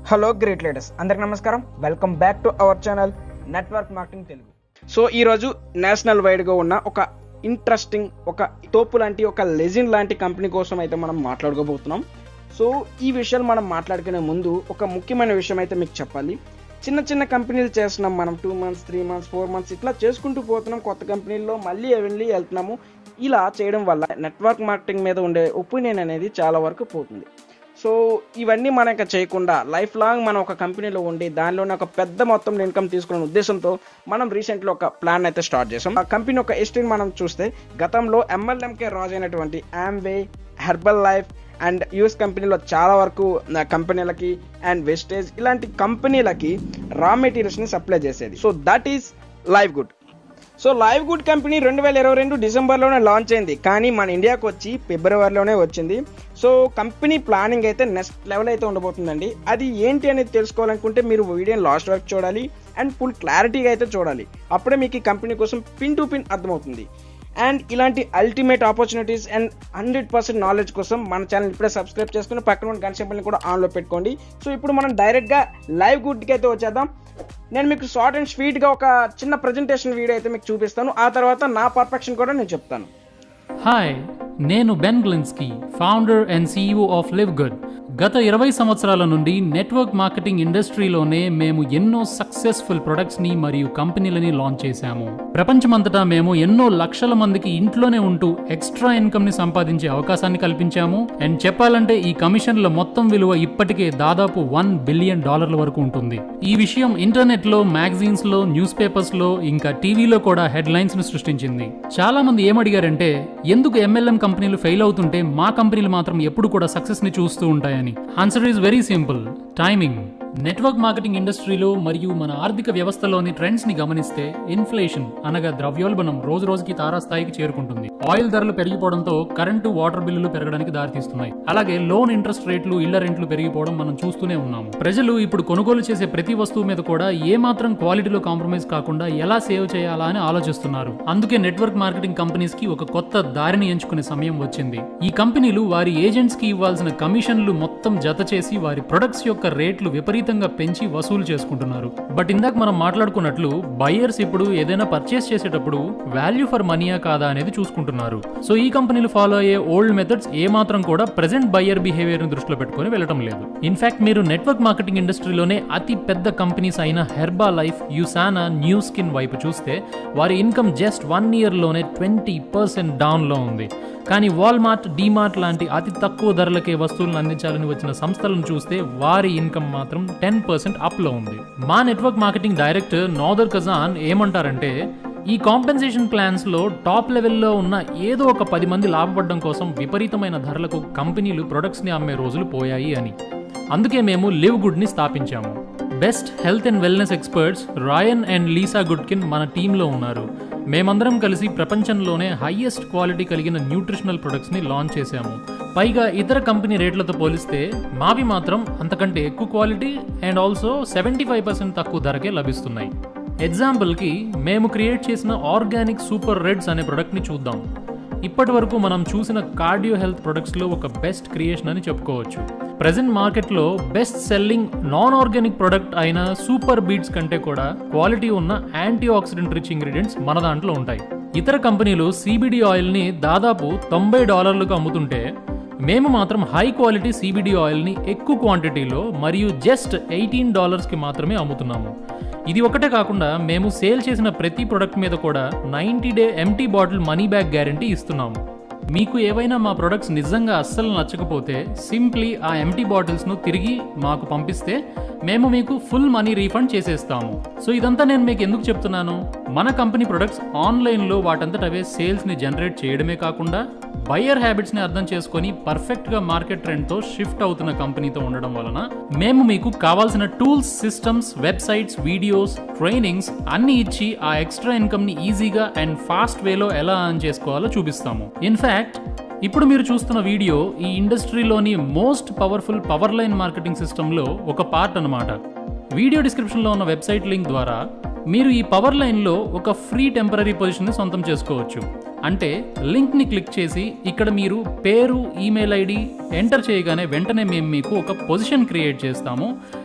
hello great leaders అందరికి నమస్కారం welcome back to our channel network marketing Telugu so ఈరోజు national వైడ్గా ఉన్న ఒక ఇంట్రెస్టింగ్ ఒక తోపు లాంటి ఒక లెజెండ్ లాంటి కంపెనీ కోసం అయితే మనం మాట్లాడుకోబోతున్నాం సో ఈ విషయాలు మనం మాట్లాడుకునే ముందు ఒక ముఖ్యమైన విషయం అయితే మీకు చెప్పాలి చిన్న చిన్న కంపెనీలు చేస్తున్నాం మనం two months three months four months ఇట్లా చేసుకుంటూ పోతున్నాం కొత్త కంపెనీల్లో మళ్ళీ వెళ్ళి వెళ్తున్నాము ఇలా చేయడం వల్ల నెట్వర్క్ మార్కెటింగ్ మీద ఉండే ఒపీనియన్ అనేది చాలా వరకు పోతుంది సో ఇవన్నీ మనం ఇంకా చేయకుండా లైఫ్ లాంగ్ మనం ఒక కంపెనీలో ఉండి దానిలోనే ఒక పెద్ద మొత్తంలో ఇన్కమ్ తీసుకునే ఉద్దేశంతో మనం రీసెంట్లో ఒక ప్లాన్ అయితే స్టార్ట్ చేసాం ఆ కంపెనీ ఒక హిస్టరీని మనం చూస్తే గతంలో ఎంఎల్ఎంకే రాజు అయినటువంటి Amway Herbalife and US కంపెనీలో చాలా వరకు ఆ, కంపెనీలకి అండ్ వెస్టేజ్ ఇలాంటి కంపెనీలకి రా మెటీరియల్స్ని సప్లై చేసేది so that is LiveGood so LiveGood company రెండు వేల ఇరవై రెండు డిసెంబర్లోనే లాంచ్ అయింది కానీ మన ఇండియాకి వచ్చి ఫిబ్రవరిలోనే వచ్చింది సో కంపెనీ ప్లానింగ్ అయితే నెక్స్ట్ లెవెల్ అయితే ఉండబోతుందండి అది ఏంటి అనేది తెలుసుకోవాలనుకుంటే మీరు వీడియోని లాస్ట్ వరకు చూడాలి అండ్ ఫుల్ క్లారిటీగా అయితే చూడాలి అప్పుడే మీకు ఈ కంపెనీ కోసం పిన్ టు పిన్ అర్థమవుతుంది అండ్ ఇలాంటి ultimate opportunities and hundred percent knowledge కోసం మన ఛానల్ ఇప్పుడే సబ్స్క్రైబ్ చేసుకుని పక్కన ఉన్న గంట సింబల్ని కూడా ఆన్లో పెట్టుకోండి సో ఇప్పుడు మనం డైరెక్ట్గా లైవ్ గుడ్కి అయితే వచ్చేద్దాం నేను మీకు షార్ట్ అండ్ స్వీట్గా ఒక చిన్న ప్రజెంటేషన్ వీడియో అయితే మీకు చూపిస్తాను ఆ తర్వాత నా పర్ఫెక్షన్ కూడా నేను చెప్తాను హాయ్ నేను Ben Glinsky founder and CEO of LiveGood గత ఇరవై సంవత్సరాల నుండి నెట్వర్క్ మార్కెటింగ్ ఇండస్ట్రీలోనే మేము ఎన్నో సక్సెస్ఫుల్ ప్రొడక్ట్స్ని మరియు కంపెనీలని లాంచ్ చేశాము ప్రపంచమంతటా మేము ఎన్నో లక్షల మందికి ఇంట్లోనే ఉంటూ ఎక్స్ట్రా ఇన్కమ్ని సంపాదించే అవకాశాన్ని కల్పించాము అండ్ చెప్పాలంటే ఈ కమిషన్ల మొత్తం విలువ ఇప్పటికే దాదాపు వన్ బిలియన్ డాలర్ల వరకు ఉంటుంది ఈ విషయం ఇంటర్నెట్లో మ్యాగజైన్స్లో న్యూస్ పేపర్స్లో ఇంకా టీవీలో కూడా హెడ్లైన్స్ ను సృష్టించింది చాలా మంది ఏమడిగారంటే ఎందుకు ఎంఎల్ఎం కంపెనీలు ఫెయిల్ అవుతుంటే మా కంపెనీలు మాత్రం ఎప్పుడు కూడా సక్సెస్ ని చూస్తూ ఉంటాయని answer is very simple timing network marketing ఇండస్ట్రీలో మరియు మన ఆర్థిక వ్యవస్థలోని ట్రెండ్స్ ని గమనిస్తే ఇన్ఫ్లేషన్ అనగా ద్రవ్యోల్బణం రోజు రోజుకి తారాస్థాయికి చేరుకుంటుంది ఆయిల్ ధరలు పెరిగిపోవడంతో కరెంటు వాటర్ బిల్లులు పెరగడానికి దారితీస్తున్నాయి అలాగే లోన్ ఇంట్రెస్ట్ రేట్లు ఇళ్ల రెంట్లు పెరిగిపోవడం మనం చూస్తూనే ఉన్నాము ప్రజలు ఇప్పుడు కొనుగోలు చేసే ప్రతి వస్తువు మీద కూడా ఏ మాత్రం క్వాలిటీలో కాంప్రమైజ్ కాకుండా ఎలా సేవ్ చేయాలా అని ఆలోచిస్తున్నారు అందుకే నెట్వర్క్ మార్కెటింగ్ కంపెనీస్ కి ఒక కొత్త దారిని ఎంచుకునే సమయం వచ్చింది ఈ కంపెనీలు వారి ఏజెంట్స్ కి ఇవ్వాల్సిన కమిషన్లు మొత్తం జత చేసి వారి ప్రొడక్ట్స్ యొక్క రేట్లు విపరీతంగా పెంచి వసూలు చేసుకుంటున్నారు బట్ ఇందాక మనం మాట్లాడుకున్నట్లు బయర్స్ ఇప్పుడు ఏదైనా పర్చేస్ చేసేటప్పుడు వాల్యూ ఫర్ మనీయా కాదా అనేది చూసుకుంటున్నారు సో ఈ కంపెనీలు ఫాలో అయ్యే ఓల్డ్ మెథడ్స్ ఏ మాత్రం కూడా ప్రెసెంట్ బయర్ బిహేవియర్ ని దృష్టిలో పెట్టుకొని వెళ్ళటం లేదు ఇన్ఫాక్ట్ మీరు నెట్వర్క్ మార్కెటింగ్ ఇండస్ట్రీలోనే అతి పెద్ద కంపెనీస్ అయిన Herbalife Usana Nu Skin వైపు చూస్తే వారి ఇన్కమ్ జస్ట్ వన్ ఇయర్ లోనే ట్వంటీ పర్సెంట్ డౌన్ లో ఉంది కానీ వాల్మార్ట్ డీమార్ట్ లాంటి అతి తక్కువ ధరలకే వస్తువులను అందించాలని వచ్చిన సంస్థలను చూస్తే వారి ఇన్కమ్ మాత్రం టెన్ పర్సెంట్ అప్లో ఉంది మా network marketing director Noder Kazan ఏమంటారంటే ఈ కాంపెన్సేషన్ ప్లాన్స్ లో టాప్ లెవెల్లో ఉన్న ఏదో ఒక పది మంది లాభపడడం కోసం విపరీతమైన ధరలకు కంపెనీలు ప్రొడక్ట్స్ ని అమ్మే రోజులు పోయాయి అని అందుకే మేము లివ్ గుడ్ ని స్థాపించాము best health and wellness experts Ryan and Lisa Goodkin మన టీంలో ఉన్నారు మేమందరం కలిసి ప్రపంచంలోనే హైయెస్ట్ క్వాలిటీ కలిగిన న్యూట్రిషనల్ ప్రొడక్ట్స్ ని లాంచ్ చేశాము పైగా ఇతర కంపెనీ రేట్లతో పోలిస్తే మావి మాత్రం అంతకంటే ఎక్కువ quality and also seventy five percent తక్కువ ధరకే లభిస్తున్నాయి ఎగ్జాంపుల్కి మేము క్రియేట్ చేసిన ఆర్గానిక్ సూపర్ రెడ్స్ అనే ప్రొడక్ట్ని చూద్దాం ఇప్పటి వరకు మనం చూసిన కార్డియో హెల్త్ ప్రొడక్ట్స్లో ఒక బెస్ట్ క్రియేషన్ అని చెప్పుకోవచ్చు ప్రజెంట్ మార్కెట్లో best selling non organic product అయిన సూపర్ బీట్స్ కంటే కూడా క్వాలిటీ ఉన్న యాంటీ ఆక్సిడెంట్ రిచ్ ఇంగ్రీడియంట్స్ మన దాంట్లో ఉంటాయి ఇతర కంపెనీలు సిబిడి ఆయిల్ని దాదాపు తొంభై డాలర్లకు అమ్ముతుంటే మేము మాత్రం హై క్వాలిటీ సిబిడి ఆయిల్ని ఎక్కువ క్వాంటిటీలో మరియు జస్ట్ ఎయిటీన్ డాలర్స్కి మాత్రమే అమ్ముతున్నాము ఇది ఒకటే కాకుండా మేము సేల్ చేసిన ప్రతి ప్రొడక్ట్ మీద కూడా ninety day empty bottle money back guarantee ఇస్తున్నాము మీకు ఏవైనా మా ప్రొడక్ట్స్ నిజంగా అస్సలు నచ్చకపోతే సింప్లీ ఆ ఎంటీ బాటిల్స్ను తిరిగి మాకు పంపిస్తే మేము మీకు ఫుల్ మనీ రీఫండ్ చేసేస్తాము సో ఇదంతా నేను మీకు ఎందుకు చెప్తున్నాను మన కంపెనీ ప్రొడక్ట్స్ ఆన్లైన్లో వాటంతట అవే సేల్స్ని జనరేట్ చేయడమే కాకుండా బయర్ హ్యాబిట్స్ని అర్థం చేసుకొని పర్ఫెక్ట్గా మార్కెట్ ట్రెండ్తో షిఫ్ట్ అవుతున్న కంపెనీతో ఉండడం వలన మేము మీకు కావాల్సిన tools systems websites videos trainings అన్ని ఇచ్చి ఆ ఎక్స్ట్రా ఇన్కమ్ని ఈజీగా అండ్ ఫాస్ట్ వేలో ఎలా ఆన్ చేసుకోవాలో చూపిస్తాము ఇన్ఫ్యాక్ట్ ఇప్పుడు మీరు చూస్తున్న వీడియో ఈ ఇండస్ట్రీలోని most powerful power line marketing సిస్టంలో ఒక పార్ట్ అన్నమాట వీడియో డిస్క్రిప్షన్లో ఉన్న వెబ్సైట్ లింక్ ద్వారా మీరు ఈ పవర్ లైన్లో ఒక ఫ్రీ టెంపరీ పొజిషన్ని సొంతం చేసుకోవచ్చు అంటే లింక్ని క్లిక్ చేసి ఇక్కడ మీరు పేరు ఈమెయిల్ ఐడి ఎంటర్ చేయగానే వెంటనే మేము మీకు ఒక పొజిషన్ క్రియేట్ చేస్తాము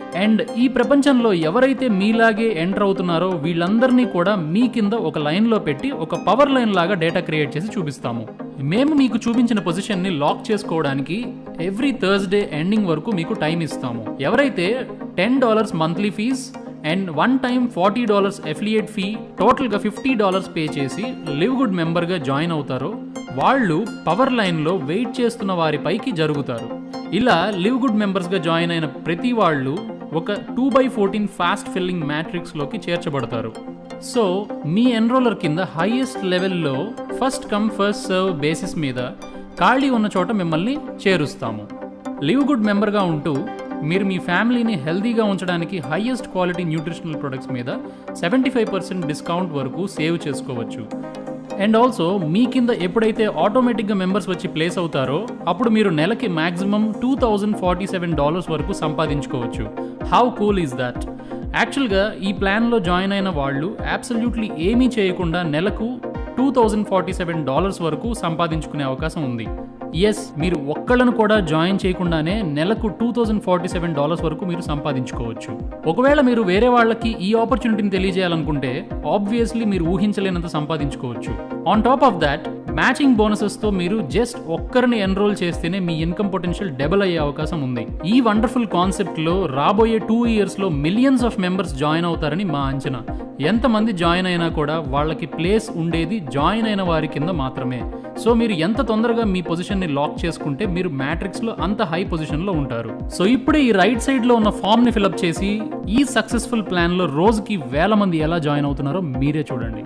అండ్ ఈ ప్రపంచంలో ఎవరైతే మీలాగే ఎంటర్ అవుతున్నారో వీళ్ళందరినీ కూడా మీ కింద ఒక లైన్లో పెట్టి ఒక పవర్ లైన్ లాగా డేటా క్రియేట్ చేసి చూపిస్తాము మేము మీకు చూపించిన పొజిషన్ని లాక్ చేసుకోవడానికి ఎవ్రీ థర్స్డే ఎండింగ్ వరకు మీకు టైం ఇస్తాము ఎవరైతే ten dollars monthly fees and one time forty dollars affiliate fee టోటల్గా ఫిఫ్టీ డాలర్స్ పే చేసి లివ్ గుడ్ మెంబర్గా జాయిన్ అవుతారో వాళ్ళు పవర్ లైన్లో వెయిట్ చేస్తున్న వారి పైకి జరుగుతారు ఇలా లివ్ గుడ్ మెంబర్స్గా జాయిన్ అయిన ప్రతి వాళ్ళు ఒక two by fourteen fast filling మ్యాట్రిక్స్లోకి చేర్చబడతారు సో మీ ఎన్రోలర్ కింద హైయెస్ట్ లెవెల్లో first come first serve basis మీద ఖాళీ ఉన్న చోట మిమ్మల్ని చేరుస్తాము లివ్ గుడ్ మెంబర్గా ఉంటూ మీరు మీ ఫ్యామిలీని హెల్తీగా ఉంచడానికి హైయెస్ట్ క్వాలిటీ న్యూట్రిషనల్ ప్రొడక్ట్స్ మీద సెవెంటీ ఫైవ్ పర్సెంట్ డిస్కౌంట్ వరకు సేవ్ చేసుకోవచ్చు అండ్ ఆల్సో మీ కింద ఎప్పుడైతే ఆటోమేటిక్గా మెంబర్స్ వచ్చి ప్లేస్ అవుతారో అప్పుడు మీరు నెలకి maximum two thousand forty seven dollars వరకు సంపాదించుకోవచ్చు హౌ కూల్ ఈజ్ దట్ యాక్చువల్గా ఈ ప్లాన్లో జాయిన్ అయిన వాళ్ళు అబ్సల్యూట్లీ ఏమీ చేయకుండా నెలకు two thousand forty seven dollars వరకు సంపాదించుకునే అవకాశం ఉంది ఎస్ మీరు ఒక్కళ్ళను కూడా జాయిన్ చేయకుండానే నెలకు two thousand forty seven dollars వరకు మీరు సంపాదించుకోవచ్చు ఒకవేళ మీరు వేరే వాళ్ళకి ఈ ఆపర్చునిటీని తెలియజేయాలనుకుంటే ఆబ్వియస్లీ మీరు ఊహించలేనంత సంపాదించుకోవచ్చు on top of that matching బోనసెస్తో మీరు జస్ట్ ఒక్కరిని ఎన్రోల్ చేస్తేనే మీ ఇన్కమ్ పొటెన్షియల్ డబుల్ అయ్యే అవకాశం ఉంది ఈ వండర్ఫుల్ కాన్సెప్ట్లో రాబోయే టూ ఇయర్స్లో మిలియన్స్ ఆఫ్ మెంబర్స్ జాయిన్ అవుతారని మా అంచనా ఎంతమంది జాయిన్ అయినా కూడా వాళ్ళకి ప్లేస్ ఉండేది జాయిన్ అయిన వారి కింద మాత్రమే సో మీరు ఎంత తొందరగా మీ పొజిషన్ని లాక్ చేసుకుంటే మీరు మ్యాట్రిక్స్లో అంత హై పొజిషన్లో ఉంటారు సో ఇప్పుడే ఈ రైట్ సైడ్లో ఉన్న ఫామ్ని ఫిలప్ చేసి ఈ సక్సెస్ఫుల్ ప్లాన్లో రోజుకి వేల మంది ఎలా జాయిన్ అవుతున్నారో మీరే చూడండి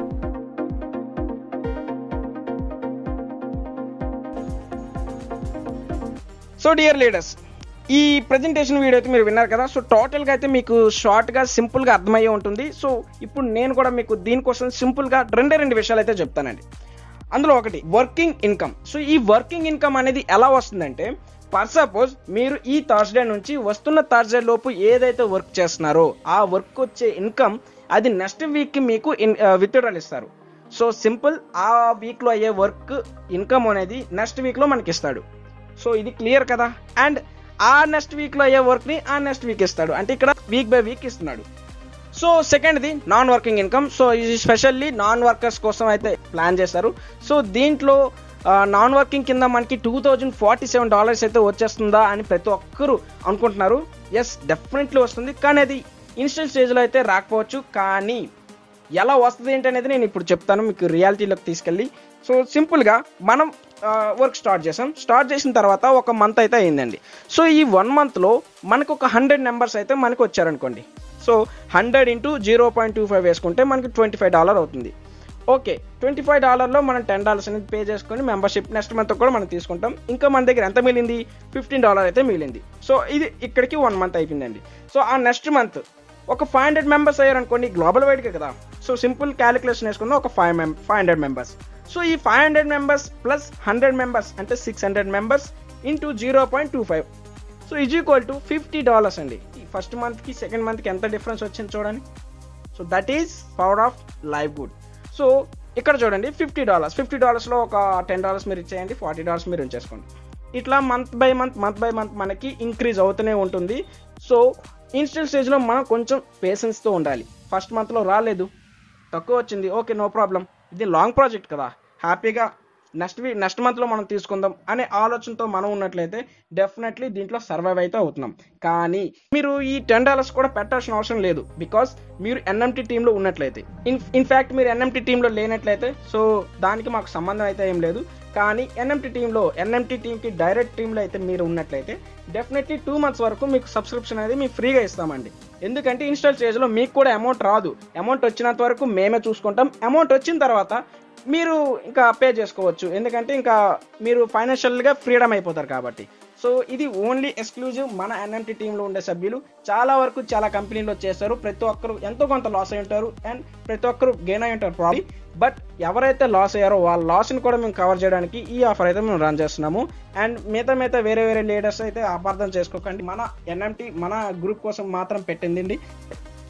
సో డియర్ లీడర్స్ ఈ ప్రజెంటేషన్ వీడియో అయితే మీరు విన్నారు కదా సో టోటల్గా అయితే మీకు షార్ట్గా సింపుల్గా అర్థమయ్యే ఉంటుంది సో ఇప్పుడు నేను కూడా మీకు దీనికోసం సింపుల్గా రెండే రెండు విషయాలు అయితే చెప్తానండి అందులో ఒకటి వర్కింగ్ ఇన్కమ్ సో ఈ వర్కింగ్ ఇన్కమ్ అనేది ఎలా వస్తుందంటే ఫర్ సపోజ్ మీరు ఈ థర్స్డే నుంచి వస్తున్న థర్స్డే లోపు ఏదైతే వర్క్ చేస్తున్నారో ఆ వర్క్ వచ్చే ఇన్కమ్ అది నెక్స్ట్ వీక్కి మీకు ఇన్ విత్డ్రాల్ ఇస్తారు సో సింపుల్ ఆ వీక్లో అయ్యే వర్క్ ఇన్కమ్ అనేది నెక్స్ట్ వీక్లో మనకి ఇస్తాడు సో ఇది క్లియర్ కదా అండ్ ఆ నెక్స్ట్ వీక్లో అయ్యే వర్క్ని ఆ నెక్స్ట్ వీక్ ఇస్తాడు అంటే ఇక్కడ వీక్ బై వీక్ ఇస్తున్నాడు సో సెకండ్ది నాన్ వర్కింగ్ ఇన్కమ్ సో ఇది స్పెషల్లీ నాన్ వర్కర్స్ కోసం అయితే ప్లాన్ చేశారు సో దీంట్లో నాన్ వర్కింగ్ కింద మనకి two thousand forty seven dollars అయితే వచ్చేస్తుందా అని ప్రతి ఒక్కరు అనుకుంటున్నారు ఎస్ డెఫినెట్లీ వస్తుంది కానీ అది ఇన్స్టెంట్ స్టేజ్లో అయితే రాకపోవచ్చు కానీ ఎలా వస్తుంది ఏంటి అనేది నేను ఇప్పుడు చెప్తాను మీకు రియాలిటీలోకి తీసుకెళ్ళి సో సింపుల్గా మనం వర్క్ స్టార్ట్ చేసాం స్టార్ట్ చేసిన తర్వాత ఒక మంత్ అయితే అయిందండి సో ఈ వన్ మంత్లో మనకు ఒక హండ్రెడ్ నెంబర్స్ అయితే మనకు వచ్చారనుకోండి so hundred into zero point two five వేసుకుంటే మనకి ట్వంటీ ఫైవ్ డాలర్ అవుతుంది ఓకే ట్వంటీ ఫైవ్ డాలర్లో మనం టెన్ డాలర్స్ అనేది పే చేసుకొని మెంబర్షిప్ నెక్స్ట్ మంత్ కూడా మనం తీసుకుంటాం ఇంకా మన దగ్గర ఎంత మిగిలింది ఫిఫ్టీన్ డాలర్ అయితే మిగిలింది సో ఇది ఇక్కడికి వన్ మంత్ అయిపోయిందండి సో ఆ నెక్స్ట్ మంత్ ఒక ఫైవ్ హండ్రెడ్ మెంబర్స్ అయ్యారనుకోండి గ్లోబల్ వైడ్గా కదా సో సింపుల్ క్యాలిక్యులేషన్ వేసుకుందాం ఒక ఫైవ్ మెం ఫైవ్ హండ్రెడ్ మెంబర్స్ సో ఈ five hundred members plus hundred members అంటే six hundred members into zero point two five so is equal to fifty dollars అండి ఈ ఫస్ట్ మంత్కి సెకండ్ మంత్కి ఎంత డిఫరెన్స్ వచ్చింది చూడండి so that is power of LiveGood so ఇక్కడ చూడండి ఫిఫ్టీ డాలర్స్ ఫిఫ్టీ డాలర్స్లో ఒక టెన్ డాలర్స్ మీరు ఇచ్చేయండి ఫార్టీ డాలర్స్ మీరు ఉంచేసుకోండి ఇట్లా month by month month by month మనకి ఇంక్రీజ్ అవుతూనే ఉంటుంది సో ఇన్స్టెంట్ స్టేజ్లో మనం కొంచెం పేషెన్స్తో ఉండాలి ఫస్ట్ మంత్లో రాలేదు తక్కువ వచ్చింది ఓకే నో ప్రాబ్లం ఇది లాంగ్ ప్రాజెక్ట్ కదా హ్యాపీగా నెక్స్ట్ వీ నెక్స్ట్ మంత్లో మనం తీసుకుందాం అనే ఆలోచనతో మనం ఉన్నట్లయితే డెఫినెట్లీ దీంట్లో సర్వైవ్ అయితే అవుతున్నాం కానీ మీరు ఈ టెన్ డాలర్స్ కూడా పెట్టాల్సిన అవసరం లేదు బికాస్ మీరు ఎన్ఎంటీ టీంలో ఉన్నట్లయితే ఇన్ ఇన్ఫ్యాక్ట్ మీరు ఎన్ఎంటీ టీంలో లేనట్లయితే సో దానికి మాకు సంబంధం అయితే ఏం లేదు కానీ ఎన్ఎంటీ టీంలో ఎన్ఎంటీ టీంకి డైరెక్ట్ టీంలో అయితే మీరు ఉన్నట్లయితే డెఫినెట్లీ టూ మంత్స్ వరకు మీకు సబ్స్క్రిప్షన్ అనేది మేము ఫ్రీగా ఇస్తామండి ఎందుకంటే ఇన్స్టాల్ స్టేజ్లో మీకు కూడా అమౌంట్ రాదు అమౌంట్ వచ్చినంత వరకు మేమే చూసుకుంటాం అమౌంట్ వచ్చిన తర్వాత మీరు ఇంకా పే చేసుకోవచ్చు ఎందుకంటే ఇంకా మీరు ఫైనాన్షియల్గా ఫ్రీడమ్ అయిపోతారు కాబట్టి సో ఇది ఓన్లీ ఎక్స్క్లూజివ్ మన ఎన్ఎంటీ టీంలో ఉండే సభ్యులు చాలా వరకు చాలా కంపెనీలో చేస్తారు ప్రతి ఒక్కరు ఎంతో కొంత లాస్ అయి ఉంటారు అండ్ ప్రతి ఒక్కరు గెయిన్ అయి ఉంటారు ప్రాబ్లీ బట్ ఎవరైతే లాస్ అయ్యారో వాళ్ళ లాస్ని కూడా మేము కవర్ చేయడానికి ఈ ఆఫర్ అయితే మేము రన్ చేస్తున్నాము అండ్ మిగతా మిగతా వేరే వేరే లీడర్స్ అయితే అపార్థం చేసుకోకండి మన ఎన్ఎంటీ మన గ్రూప్ కోసం మాత్రం పెట్టిందండి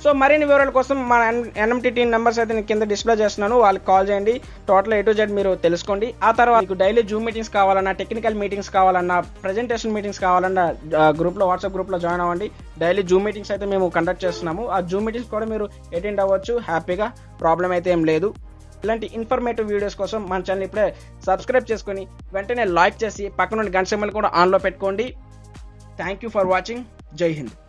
సో మరిన్ని వివరాల కోసం మన ఎన్ఎంటీ టీం నెంబర్స్ అయితే నేను కింద డిస్ప్లే చేస్తున్నాను వాళ్ళకి కాల్ చేయండి టోటల్ ఏ టు జెడ్ మీరు తెలుసుకోండి ఆ తర్వాత మీకు డైలీ జూమ్ మీటింగ్స్ కావాలన్నా టెక్నికల్ మీటింగ్స్ కావాలన్నా ప్రజెంటేషన్ మీటింగ్స్ కావాలన్నా గ్రూప్లో వాట్సాప్ గ్రూప్లో జాయిన్ అవ్వండి డైలీ జూమ్ మీటింగ్స్ అయితే మేము కండక్ట్ చేస్తున్నాము ఆ జూమ్ మీటింగ్స్ కూడా మీరు అటెండ్ అవ్వచ్చు హ్యాపీగా ప్రాబ్లం అయితే ఏం లేదు ఇలాంటి ఇన్ఫర్మేటివ్ వీడియోస్ కోసం మన ఛానల్ ఇప్పుడే సబ్స్క్రైబ్ చేసుకొని వెంటనే లైక్ చేసి పక్కన గంట సింబల్ కూడా ఆన్లో పెట్టుకోండి థ్యాంక్ యూ ఫర్ వాచింగ్ జై హింద్